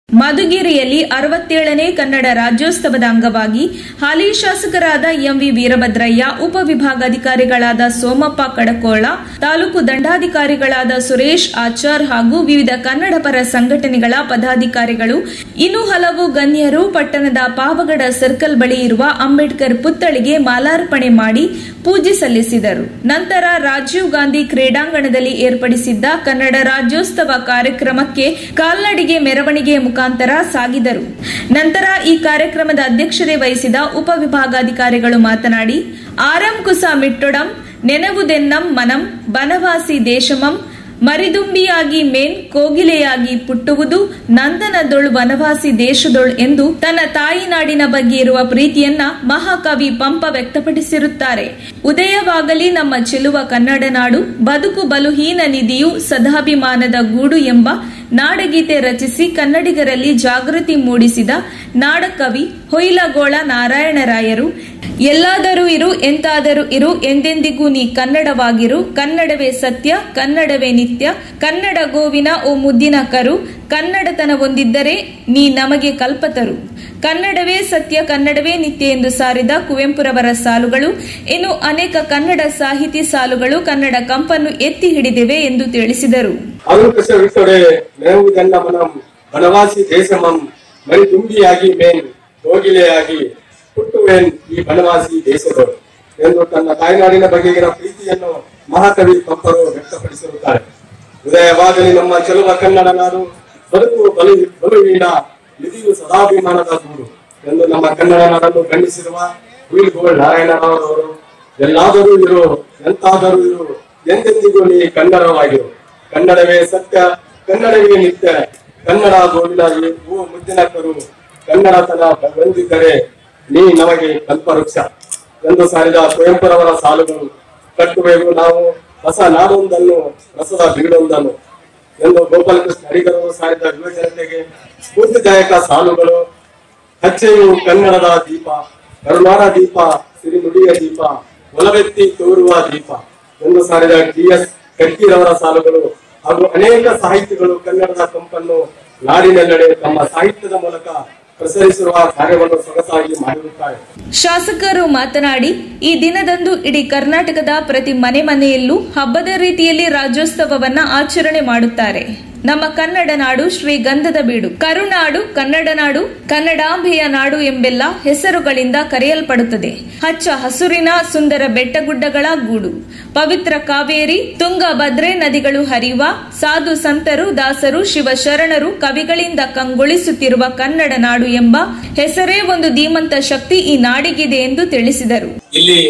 ಮಧುಗಿರಿಯಲ್ಲಿ ಅರವತ್ತೇಳನೇ ಕನ್ನಡ ರಾಜ್ಯೋತ್ಸವದ ಅಂಗವಾಗಿ ಹಾಲಿ ಶಾಸಕರಾದ ಎಂವಿ ವೀರಭದ್ರಯ್ಯ ಉಪವಿಭಾಗಾಧಿಕಾರಿಗಳಾದ ಸೋಮಪ್ಪ ಕಡಕೋಳ ತಾಲೂಕು ದಂಡಾಧಿಕಾರಿಗಳಾದ ಸುರೇಶ್ ಆಚಾರ್ ಹಾಗೂ ವಿವಿಧ ಕನ್ನಡ ಪರ ಸಂಘಟನೆಗಳ ಪದಾಧಿಕಾರಿಗಳು ಇನ್ನು ಹಲವು ಗಣ್ಯರು ಪಟ್ಟಣದ ಪಾವಗಡ ಸರ್ಕಲ್ ಬಳಿ ಇರುವ ಅಂಬೇಡ್ಕರ್ ಪುತ್ಥಳಿಗೆ ಮಾಲಾರ್ಪಣೆ ಮಾಡಿ ಪೂಜೆ ಸಲ್ಲಿಸಿದರು ನಂತರ ರಾಜೀವ್ ಗಾಂಧಿ ಕ್ರೀಡಾಂಗಣದಲ್ಲಿ ಏರ್ಪಡಿಸಿದ್ದ ಕನ್ನಡ ರಾಜ್ಯೋತ್ಸವ ಕಾರ್ಯಕ್ರಮಕ್ಕೆ ಕಾಲ್ನಡಿಗೆ ಮೆರವಣಿಗೆ ಮುಖಾಂತರ ಸಾಗಿದರು ನಂತರ ಈ ಕಾರ್ಯಕ್ರಮದ ಅಧ್ಯಕ್ಷತೆ ವಹಿಸಿದ ಉಪವಿಭಾಗಾಧಿಕಾರಿಗಳು ಮಾತನಾಡಿ ಆರಂ ಕುಸ ಮಿಟ್ಟೊಡಂ ನೆನವುದೆನ್ನಂ ಮನಂ ಬನವಾಸಿ ದೇಶಮಂ ಮರಿದುಂಬಿಯಾಗಿ ಮೇನ್ ಕೋಗಿಲೆಯಾಗಿ ಪುಟ್ಟುವುದು ನಂದನದೊಳು ವನವಾಸಿ ದೇಶದೊಳು ಎಂದು ತನ್ನ ತಾಯಿ ನಾಡಿನ ಬಗ್ಗೆ ಇರುವ ಪ್ರೀತಿಯನ್ನ ಮಹಾಕವಿ ಪಂಪ ವ್ಯಕ್ತಪಡಿಸಿರುತ್ತಾರೆ ಉದಯವಾಗಲಿ ನಮ್ಮ ಚೆಲುವ ಕನ್ನಡ ನಾಡು ಬದುಕು ಬಲುಹೀನ ನಿಧಿಯು ಸದಾಭಿಮಾನದ ಗೂಡು ಎಂಬ ನಾಡಗೀತೆ ರಚಿಸಿ ಕನ್ನಡಿಗರಲ್ಲಿ ಜಾಗೃತಿ ಮೂಡಿಸಿದ ನಾಡಕವಿ ಹೊಯ್ಲಗೋಳ ನಾರಾಯಣರಾಯರು ಎಲ್ಲಾದರೂ ಇರು ಎಂತಾದರೂ ಇರು ಎಂದೆಂದಿಗೂ ನೀ ಕನ್ನಡವಾಗಿರು ಕನ್ನಡವೇ ಸತ್ಯ ಕನ್ನಡವೇ ನಿತ್ಯ ಕನ್ನಡ ಗೋವಿನ ಓ ಮುದ್ದಿನ ಕರು ಕನ್ನಡತನ ಹೊಂದಿದ್ದರೆ ನೀ ನಮಗೆ ಕಲ್ಪತರು ಕನ್ನಡವೇ ಸತ್ಯ ಕನ್ನಡವೇ ನಿತ್ಯ ಎಂದು ಸಾರಿದ ಕುವೆಂಪುರವರ ಸಾಲುಗಳು ಇನ್ನು ಅನೇಕ ಕನ್ನಡ ಸಾಹಿತಿ ಸಾಲುಗಳು ಕನ್ನಡ ಕಂಪನ್ನು ಎತ್ತಿ ಹಿಡಿದಿವೆ ಎಂದು ತಿಳಿಸಿದರು ಆಲೋಕಸ ವಿಟ್ಟೊಡೆ ಮೇವುದೆಲ್ಲ ಮನಂ ಬನವಾಸಿ ದೇಶಮಂ ಮರಿ ತುಂಬಿಯಾಗಿ ಮೇನ್ ಕೋಗಿಲೆಯಾಗಿ ಹುಟ್ಟುವೇನ್ ಈ ಬನವಾಸಿ ದೇಶದವರು ಎಂದು ತನ್ನ ತಾಯ್ನಾಡಿನ ಬಗೆಗಿನ ಪ್ರೀತಿಯನ್ನು ಮಹಾಕವಿ ಪಂಪರು ವ್ಯಕ್ತಪಡಿಸಿರುತ್ತಾರೆ ಉದಯವಾಗಲಿ ನಮ್ಮ ಚೆಲುವ ಕನ್ನಡ ನಾಡು ಬದುಕು ಬಲು ಬಲುವೀಣ ನಿಧಿಯು ಸದಾಭಿಮಾನದ ಗೂಡು ಎಂದು ನಮ್ಮ ಕನ್ನಡ ನಾಡನ್ನು ಖಂಡಿಸಿರುವ ವೀಳ್ಗೋಳ್ ನಾರಾಯಣರಾವರು ಎಲ್ಲಾದರೂ ಇರು ಎಂತಾದರೂ ಇರು ಎಂದೆಂದಿಗೂ ನೀ ಕನ್ನಡವಾಗಿರು ಕನ್ನಡವೇ ಸತ್ಯ ಕನ್ನಡವೇ ನಿತ್ಯ ಕನ್ನಡ ಗೋವಿನ ಈ ಹೂ ಮುದ್ದಿನ ಕರು ಕನ್ನಡತನ ಬಂದಿದ್ದರೆ ನೀ ನಮಗೆ ಕಲ್ಪವೃಕ್ಷ ಎಂದು ಸಾರಿದ ಕುವೆಂಪುರವರ ಸಾಲುಗಳು ಕಟ್ಟುವೆವು ನಾವು ಹೊಸ ನಾಡೊಂದನ್ನು ರಸದ ಬೀಡೊಂದನ್ನು ಎಂದು ಗೋಪಾಲಕೃಷ್ಣ ಅಡಿಗರವರು ಸಾರಿದ ಯುವ ಜನತೆಗೆ ಸ್ಫೂರ್ತಿದಾಯಕ ಸಾಲುಗಳು ಹಚ್ಚೆಯು ಕನ್ನಡದ ದೀಪ ಕರುನಾಡ ದೀಪ ಸಿರಿನುಡಿಯ ದೀಪ ಒಲವೆತ್ತಿ ತೋರುವ ದೀಪ ಎಂದು ಸಾರಿದ ಟಿ ಎಸ್ ಕಡ್ಕಿರವರ ಸಾಲುಗಳು ಹಾಗೂ ಅನೇಕ ಸಾಹಿತಿಗಳು ಕನ್ನಡದ ಕಂಪನ್ನು ನಾಡಿನೆಲ್ಲೆಡೆ ತಮ್ಮ ಸಾಹಿತ್ಯದ ಮೂಲಕ ಪ್ರಸರಿಸಿರುವ ಕಾರ್ಯವನ್ನು ಸೊಗಸಾಗಿ ಮಾಡಿರುತ್ತಾರೆ ಶಾಸಕರು ಮಾತನಾಡಿ ಈ ದಿನದಂದು ಇಡೀ ಕರ್ನಾಟಕದ ಪ್ರತಿ ಮನೆ ಮನೆಯಲ್ಲೂ ಹಬ್ಬದ ರೀತಿಯಲ್ಲಿ ರಾಜ್ಯೋತ್ಸವವನ್ನ ಆಚರಣೆ ಮಾಡುತ್ತಾರೆ ನಮ್ಮ ಕನ್ನಡ ನಾಡು ಶ್ರೀಗಂಧದ ಬೀಡು ಕರುನಾಡು ಕನ್ನಡ ನಾಡು ಕನ್ನಡಾಂಬೆಯ ನಾಡು ಎಂಬೆಲ್ಲ ಹೆಸರುಗಳಿಂದ ಕರೆಯಲ್ಪಡುತ್ತದೆ ಹಚ್ಚ ಹಸುರಿನ ಸುಂದರ ಬೆಟ್ಟಗುಡ್ಡಗಳ ಗೂಡು ಪವಿತ್ರ ಕಾವೇರಿ ತುಂಗ ಭದ್ರೆ ನದಿಗಳು ಹರಿಯುವ ಸಾಧು ಸಂತರು ದಾಸರು ಶಿವಶರಣರು ಕವಿಗಳಿಂದ ಕಂಗೊಳಿಸುತ್ತಿರುವ ಕನ್ನಡ ನಾಡು ಎಂಬ ಹೆಸರೇ ಒಂದು ಧೀಮಂತ ಶಕ್ತಿ ಈ ನಾಡಿಗಿದೆ ಎಂದು ತಿಳಿಸಿದರು ಇಲ್ಲಿ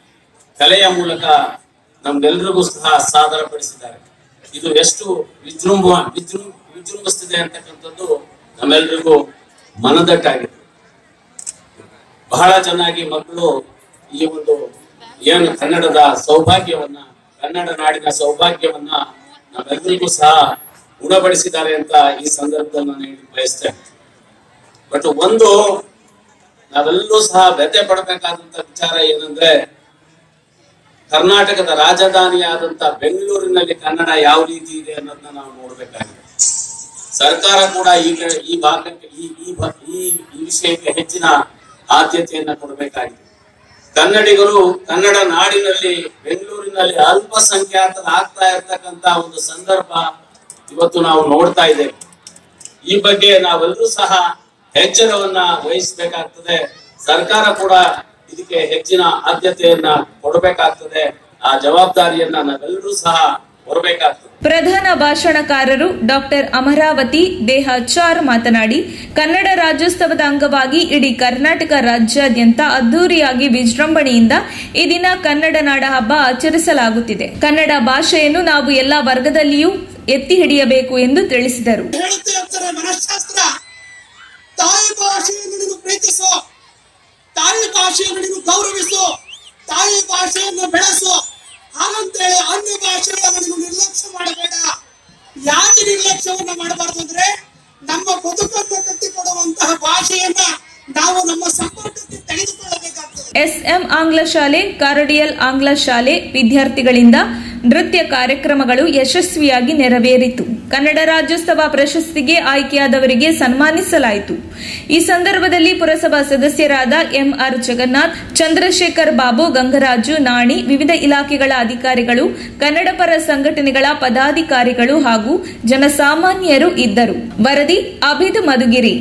ಕಲೆಯ ಮೂಲಕ ನಮ್ಗೆಲ್ರಿಗೂ ಸಹ ಸಾದರಪಡಿಸಿದ್ದಾರೆ ಇದು ಎಷ್ಟು ವಿಜೃಂಭ ವಿಜೃಂ ವಿಜೃಂಭಿಸ್ತಿದೆ ಅಂತಕ್ಕಂಥದ್ದು ನಮ್ಮೆಲ್ರಿಗೂ ಮನದಟ್ಟಾಗಿದೆ ಬಹಳ ಚೆನ್ನಾಗಿ ಮಕ್ಕಳು ಈ ಒಂದು ಏನು ಕನ್ನಡದ ಸೌಭಾಗ್ಯವನ್ನ ಕನ್ನಡ ನಾಡಿನ ಸೌಭಾಗ್ಯವನ್ನ ನಾವೆಲ್ಲರಿಗೂ ಸಹ ಉಣಬಡಿಸಿದ್ದಾರೆ ಅಂತ ಈ ಸಂದರ್ಭದಲ್ಲಿ ನಾನು ಹೇಳಿ ಬಯಸ್ತೇನೆ ಬಟ್ ಒಂದು ನಾವೆಲ್ಲರೂ ಸಹ ವ್ಯಥೆ ಪಡಬೇಕಾದಂತ ವಿಚಾರ ಏನಂದ್ರೆ ಕರ್ನಾಟಕದ ರಾಜಧಾನಿಯಾದಂತ ಬೆಂಗಳೂರಿನಲ್ಲಿ ಕನ್ನಡ ಯಾವ ರೀತಿ ಇದೆ ಅನ್ನೋದನ್ನ ನಾವು ನೋಡ್ಬೇಕಾಗಿದೆ ಸರ್ಕಾರ ಕೂಡ ಈಗ ಈ ಭಾಗಕ್ಕೆ ಈ ಈ ಭಾ- ಈ ಈ ವಿಷಯಕ್ಕೆ ಹೆಚ್ಚಿನ ಆದ್ಯತೆಯನ್ನ ಕೊಡಬೇಕಾಗಿದೆ ಕನ್ನಡಿಗರು ಕನ್ನಡ ನಾಡಿನಲ್ಲಿ ಬೆಂಗಳೂರಿನಲ್ಲಿ ಅಲ್ಪಸಂಖ್ಯಾತರಾಗ್ತಾ ಇರ್ತಕ್ಕಂತ ಒಂದು ಸಂದರ್ಭ ಇವತ್ತು ನಾವು ನೋಡ್ತಾ ಇದ್ದೇವೆ ಈ ಬಗ್ಗೆ ನಾವೆಲ್ಲರೂ ಸಹ ಎಚ್ಚರವನ್ನ ವಹಿಸಬೇಕಾಗ್ತದೆ ಸರ್ಕಾರ ಕೂಡ ಇದಕ್ಕೆ ಹೆಚ್ಚಿನ ಆದ್ಯತೆಯನ್ನ ಕೊಡಬೇಕಾಗ್ತದೆ ಆ ಜವಾಬ್ದಾರಿಯನ್ನ ನಾವೆಲ್ಲರೂ ಸಹ ಹೊರಬೇಕಾಗ್ತದೆ ಪ್ರಧಾನ ಭಾಷಣಕಾರರು ಡಾಕ್ಟರ್ ಅಮರಾವತಿ ದೇಹಾಚಾರ್ ಮಾತನಾಡಿ ಕನ್ನಡ ರಾಜ್ಯೋತ್ಸವದ ಅಂಗವಾಗಿ ಇಡೀ ಕರ್ನಾಟಕ ರಾಜ್ಯಾದ್ಯಂತ ಅದ್ದೂರಿಯಾಗಿ ವಿಜೃಂಭಣೆಯಿಂದ ಈ ದಿನ ಕನ್ನಡ ನಾಡ ಹಬ್ಬ ಆಚರಿಸಲಾಗುತ್ತಿದೆ ಕನ್ನಡ ಭಾಷೆಯನ್ನು ನಾವು ಎಲ್ಲ ವರ್ಗದಲ್ಲಿಯೂ ಎತ್ತಿ ಹಿಡಿಯಬೇಕು ಎಂದು ತಿಳಿಸಿದರು ಹೇಳುತ್ತೆ ಅಂತಾರೆ ಮನಃಶಾಸ್ತ್ರ ತಾಯಿ ಭಾಷೆಯನ್ನು ನೀನು ಪ್ರೀತಿಸು ತಾಯಿ ಭಾಷೆಯನ್ನು ನೀನು ಗೌರವಿಸು ತಾಯಿ ಭಾಷೆಯನ್ನು ಬೆಳೆಸು ಹಾಗಂತೇಳಿ ಅನ್ಯ ಭಾಷೆಗಳನ್ನು ನೀನು ನಿರ್ಲಕ್ಷ್ಯ ಮಾಡಬೇಡ ಯಾಕೆ ನಿರ್ಲಕ್ಷ್ಯವನ್ನ ಮಾಡಬಾರ್ದು ಅಂದ್ರೆ ನಮ್ಮ ಬದುಕನ್ನು ಕಟ್ಟಿಕೊಡುವಂತಹ ಭಾಷೆಯನ್ನ ನಾವು ನಮ್ಮ ಸಂಪರ್ಕಕ್ಕೆ ತೆಗೆದುಕೊಳ್ಳಬೇಕಾಗ್ತದೆ ಎಸ್ಎಂ ಆಂಗ್ಲ ಶಾಲೆ ಕಾರಡಿಯಲ್ ಆಂಗ್ಲ ಶಾಲೆ ವಿದ್ಯಾರ್ಥಿಗಳಿಂದ ನೃತ್ಯ ಕಾರ್ಯಕ್ರಮಗಳು ಯಶಸ್ವಿಯಾಗಿ ನೆರವೇರಿತು ಕನ್ನಡ ರಾಜ್ಯೋತ್ಸವ ಪ್ರಶಸ್ತಿಗೆ ಆಯ್ಕೆಯಾದವರಿಗೆ ಸನ್ಮಾನಿಸಲಾಯಿತು ಈ ಸಂದರ್ಭದಲ್ಲಿ ಪುರಸಭಾ ಸದಸ್ಯರಾದ ಎಂಆರ್ ಜಗನ್ನಾಥ್ ಚಂದ್ರಶೇಖರ್ ಬಾಬು ಗಂಗರಾಜು ನಾಣಿ ವಿವಿಧ ಇಲಾಖೆಗಳ ಅಧಿಕಾರಿಗಳು ಕನ್ನಡ ಪರ ಸಂಘಟನೆಗಳ ಪದಾಧಿಕಾರಿಗಳು ಹಾಗೂ ಜನಸಾಮಾನ್ಯರು ಇದ್ದರು ವರದಿ ಅಭಿದ್ ಮಧುಗಿರಿ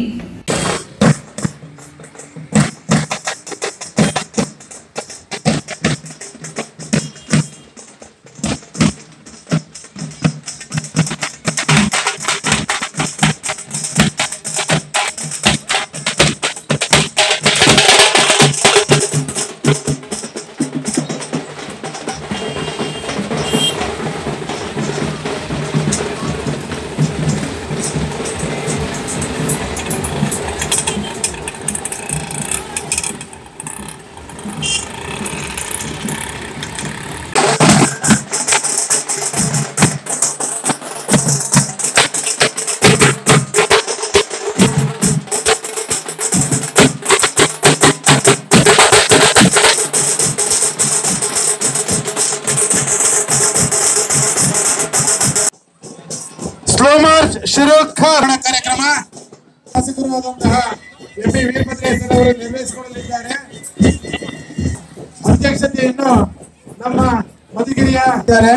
ಸ್ಲೋ ಮಾರ್ಚ್ ಶಿರೋಖಾರ್ ಕಾರ್ಯಕ್ರಮ ಶಾಸಕರು ಆದಂತಹ ಎಂ ಪಿ ವೀರಭದ್ರೇಶ್ವರ ಅವರು ನಿರ್ವಹಿಸಿಕೊಳ್ಳಲಿದ್ದಾರೆ ಅಧ್ಯಕ್ಷತೆಯನ್ನು ನಮ್ಮ ಮಧುಗಿರಿಯ ಇದ್ದಾರೆ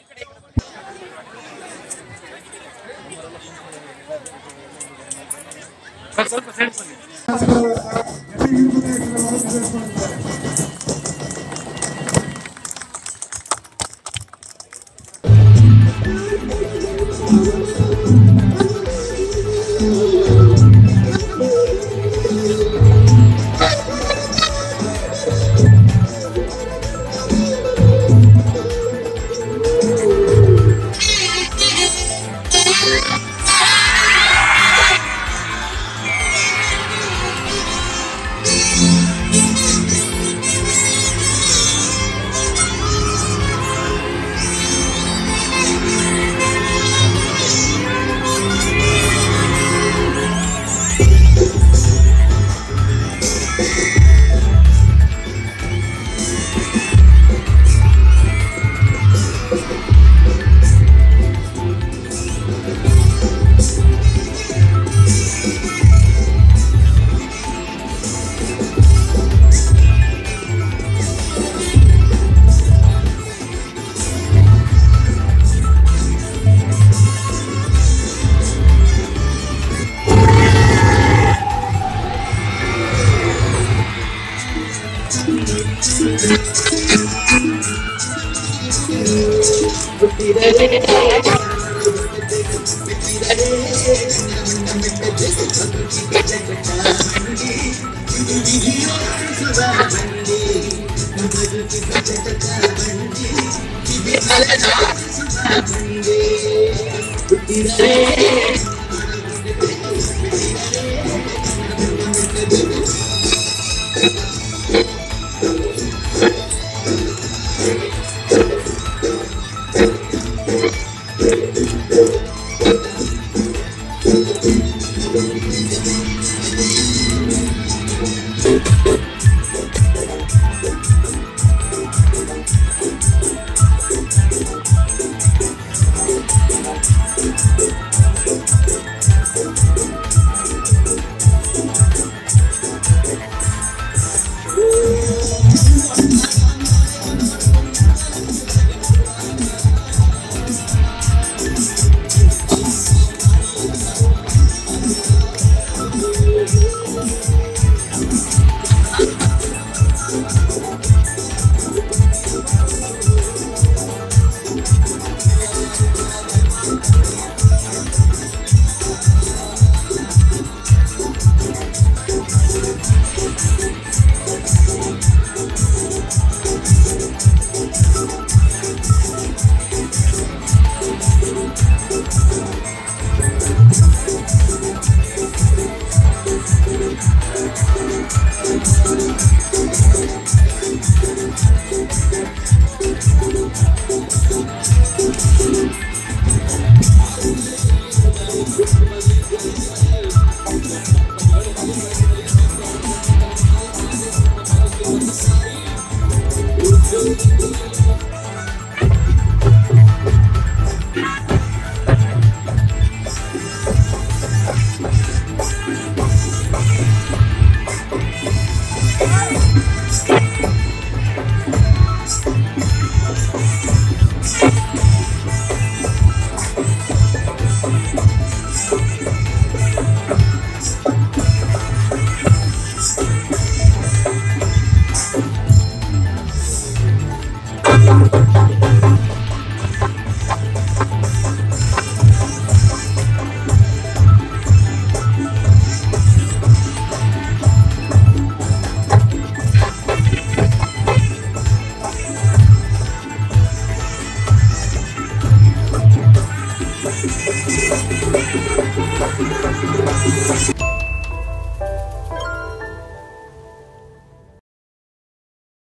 ಶಾಸಕರು ಎಂ ಪಿ ವೀರಭದ್ರೇಶ್ವರ ಅವರು ನಿರ್ವಹಿಸಿಕೊಳ್ಳಲಿದ್ದಾರೆ